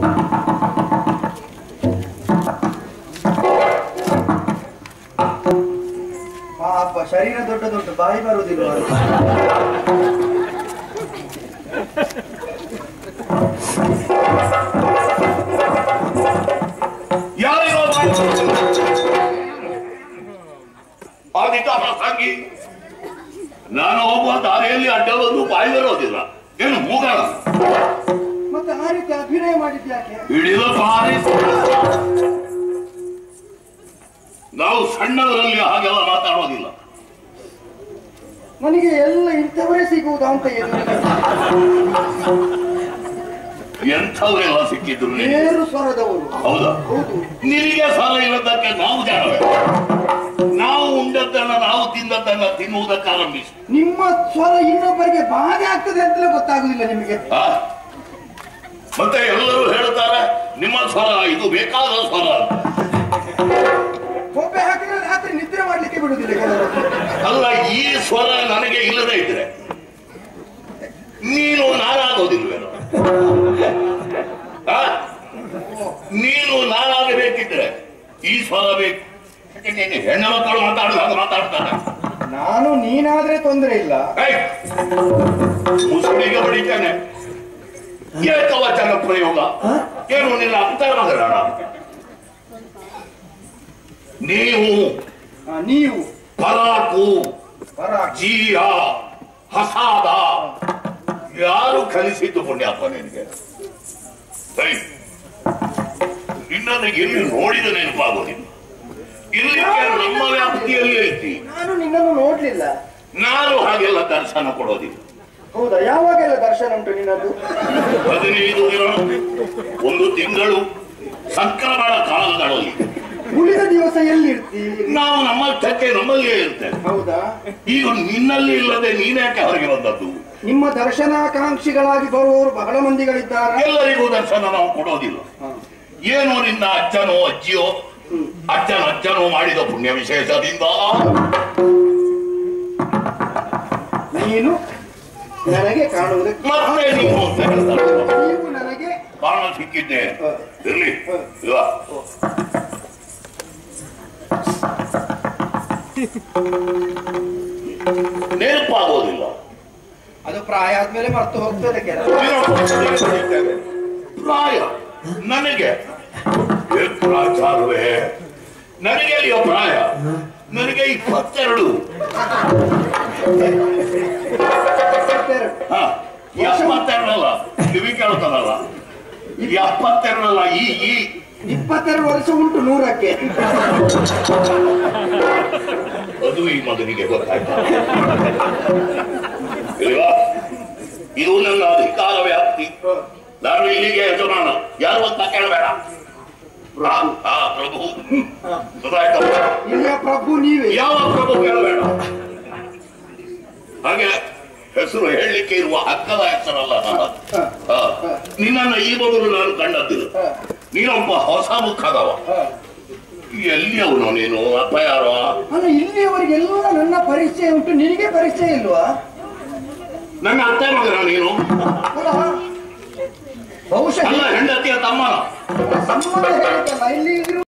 ಪಾಪ ಶರೀರ ದೊಡ್ಡ ದೊಡ್ಡ ಬಾಯಿ ಬರುವುದಿಲ್ಲ ಯಾರಿಗೋ ಅಧಿಕಾರ ತಂಗಿ ನಾನು ಹೋಗುವ ದಾರಿಯಲ್ಲಿ ಅಡ್ಡ ಬಂದು ಬಾಯಿ ಬರೋದಿಲ್ಲ ಏನು ಮೂಗಣ ಮತ್ತೆ ಆ ರೀತಿ ಅಭಿನಯ ಮಾಡಿದ್ಯಾಕೆ ಹಿಡಿದ ಬಾರಿ ನಾವು ಸಣ್ಣದರಲ್ಲಿ ಹಾಗೆಲ್ಲ ಮಾತಾಡೋದಿಲ್ಲ ನನಗೆ ಎಲ್ಲ ಇಂಥವರೇ ಸಿಗುವುದಾ ಅಂತ ಎದುರಿಗೆ ಎಂಥವರೆಲ್ಲ ಸಿಕ್ಕಿದ್ರು ನಿನಗೆ ನೇರು ಸ್ವರದವರು ಹೌದಾ ಹೌದು ನಿನಗೆ ಸಾಲ ಇಲ್ಲದಕ್ಕೆ ನಾವು ಜಾಣವೇ ನಾವು ಉಂಡದ್ದನ್ನ ನಾವು ತಿಂದದ್ದನ್ನ ತಿನ್ನುವುದಕ್ಕೆ ಆರಂಭಿಸಿ ನಿಮ್ಮ ಸ್ವರ ಇನ್ನೊಬ್ಬರಿಗೆ ಬಾಧೆ ಆಗ್ತದೆ ಅಂತಲೇ ಗೊತ್ತಾಗುದಿಲ್ಲ ನಿಮಗೆ ಆ? ಮತ್ತೆ ಎಲ್ಲರೂ ಹೇಳುತ್ತಾರೆ ನಿಮ್ಮ ಸ್ವರ ಇದು ಬೇಕಾದ ಸ್ವರ ಅಂತ. ಬೊಬ್ಬೆ ಹಾಕಿದ್ರೆ ರಾತ್ರಿ ನಿದ್ರೆ ಮಾಡ್ಲಿಕ್ಕೆ ಬಿಡುದಿಲ್ಲ ಕೆಲವರು ಅಲ್ಲ ಈ ಸ್ವರ ನನಗೆ ಇಲ್ಲದೆ ಇದ್ರೆ ನೀನು ನಾನಾಗೋದಿಲ್ವೇನೋ ಆ? ನೀನು ನಾನಾಗಬೇಕಿದ್ರೆ ಈ ಸ್ವರ ಬೇಕು ಯಾಕೆ ನೀನು ಹೆಣ್ಣು ಮಕ್ಕಳು ಮಾತಾಡುವಾಗ ಮಾತಾಡ್ತಾರೆ ನಾನು ನೀನಾದ್ರೆ ತೊಂದರೆ ಇಲ್ಲ ಏಯ್! ಮುಸುಳಿಗೆ ಹೊಡಿತಾನೆ ಏಕವಚನ ಪ್ರಯೋಗ ಏನು ನಿನ್ನ ಅಂತರ್ಮಗಳಾಣ ನೀವು ಆ, ನೀವು ಪರಾಕು ಪರ ಜೀಯ ಹಸಾದ ಯಾರು ಕಲಿಸಿದ್ದು ಪುಣ್ಯಪ್ಪ ನಿನಗೆ ಏಯ್! ನಿನ್ನನ್ನು ಎಲ್ಲಿ ನೋಡಿದ ನೆನಪಾಗೋದಿಲ್ಲ ಇಲ್ಲಿಗೆ ನಮ್ಮ ವ್ಯಾಪ್ತಿಯಲ್ಲಿ ಐತಿ ನಾನು ನಿನ್ನನ್ನು ನೋಡ್ಲಿಲ್ಲ ನಾನು ಹಾಗೆಲ್ಲ ದರ್ಶನ ಕೊಡೋದಿಲ್ಲ ಹೌದಾ ಯಾವಾಗೆಲ್ಲ ದರ್ಶನ ಉಂಟು ನಿನ್ನದು ಹದಿನೈದು ದಿನ ಒಂದು ತಿಂಗಳು ಸಂಕ್ರಮಣ ಕಾಲಗಳಲ್ಲಿ ಉಳಿದ ದಿವಸ ಎಲ್ಲಿರ್ತಿ ನಾವು ನಮ್ಮಷ್ಟಕ್ಕೆ ನಮ್ಮಲ್ಲಿಯೇ ಇರ್ತೇವೆ ಹೌದಾ ಈಗ ನಿನ್ನಲ್ಲಿ ಇಲ್ಲದೆ ನೀನ್ಯಾಕೆ ಹೊರಗೆ ಬಂದದ್ದು ನಿಮ್ಮ ದರ್ಶನಾಕಾಂಕ್ಷಿಗಳಾಗಿ ಬರುವವರು ಬಹಳ ಮಂದಿಗಳಿದ್ದಾರೆ ಎಲ್ಲರಿಗೂ ದರ್ಶನ ನಾವು ಕೊಡೋದಿಲ್ಲ ಏನು ನಿನ್ನ ಅಜ್ಜನೋ ಅಜ್ಜಿಯೋ ಅಜ್ಜನ ಅಜ್ಜನೋ ಮಾಡಿದ ಪುಣ್ಯ ವಿಶೇಷದಿಂದ ನೀನು ನನಗೆ ಕಾಣುವುದಕ್ಕೆ ಮತ್ತೆ ನೀವು ಅಂತ ಹೇಳ್ತಾರೆ. ನೀವು ನನಗೆ ಕಾರಣ ಸಿಕ್ಕಿದ್ದೆ ಇರ್ಲಿ ಇಲ್ವ ನೆನಪಾಗೋದಿಲ್ಲ ಅದು ಪ್ರಾಯ ಆದ್ಮೇಲೆ ಮರ್ತು ಹೋಗ್ತದೆ ಕೆಲವು ಪ್ರಾಯ ನನಗೆ ಏ ಪ್ರಾಚಾರವೇ ನನಗೆ ಅಲ್ಲಿಯೋ ಪ್ರಾಯ ನನಗೆ ಇಪ್ಪತ್ತೆರಡು ಹ, ಎಪ್ಪತ್ತೆರಡಲ್ಲ ಕಿವಿ ಕೇಳ್ತದಲ್ಲ ಎಪ್ಪತ್ತೆರಡಲ್ಲ ಈ ಈ ಇಪ್ಪತ್ತೆರಡು ವರ್ಷ ಉಂಟು ನೂರಕ್ಕೆ ಅದು ಈ ಮಗನಿಗೆ ಗೊತ್ತಾಯ್ತು ಇಲ್ವಾ ಇದು ನನ್ನ ಅಧಿಕಾರ ವ್ಯಾಪ್ತಿ ನಾನು ಇಲ್ಲಿಗೆ ಯಜಮಾನ ಯಾರು ಅಂತ ಕೇಳಬೇಡ ಆ, ಆ, ಪ್ರಭು ಗೊತ್ತಾಯ್ತಾ ಇಲ್ಲಿಯ ಪ್ರಭು ನೀವೇ ಯಾವ ಪ್ರಭು ಕೇಳಬೇಡ ಹಾಗೆ ಹೆಸರು ಹೇಳಲಿಕ್ಕೆ ಇರುವ ಹಕ್ಕದ ಹೆಸರಲ್ಲ ನನ್ನದು. ಆ, ನಿನ್ನನ್ನು ಈ ಮೊದಲು ನಾನು ಕಂಡದ್ದಿಲ್ಲ ನೀನೊಬ್ಬ ಹೊಸ ಮುಖದವ ಎಲ್ಲಿ ಅವನು ನೀನು ಅಪ್ಪ ಯಾರೋ ಅಲ್ಲ ಇಲ್ಲಿಯವರೆಗೆಲ್ಲ ನನ್ನ ಪರಿಚಯ ಉಂಟು ನಿನಗೆ ಪರಿಚಯ ಇಲ್ವಾ ನನ್ನ ಅತ್ತೆ ಮಗನ ನೀನು ಅಲ್ಲ ಬಹುಶಃ ಅಲ್ಲ ಹೆಂಡತಿಯ ತಮ್ಮನ ಸಂಬಂಧ ಹೇಳಿದ್ದಲ್ಲ ಇಲ್ಲಿ ಇರುವ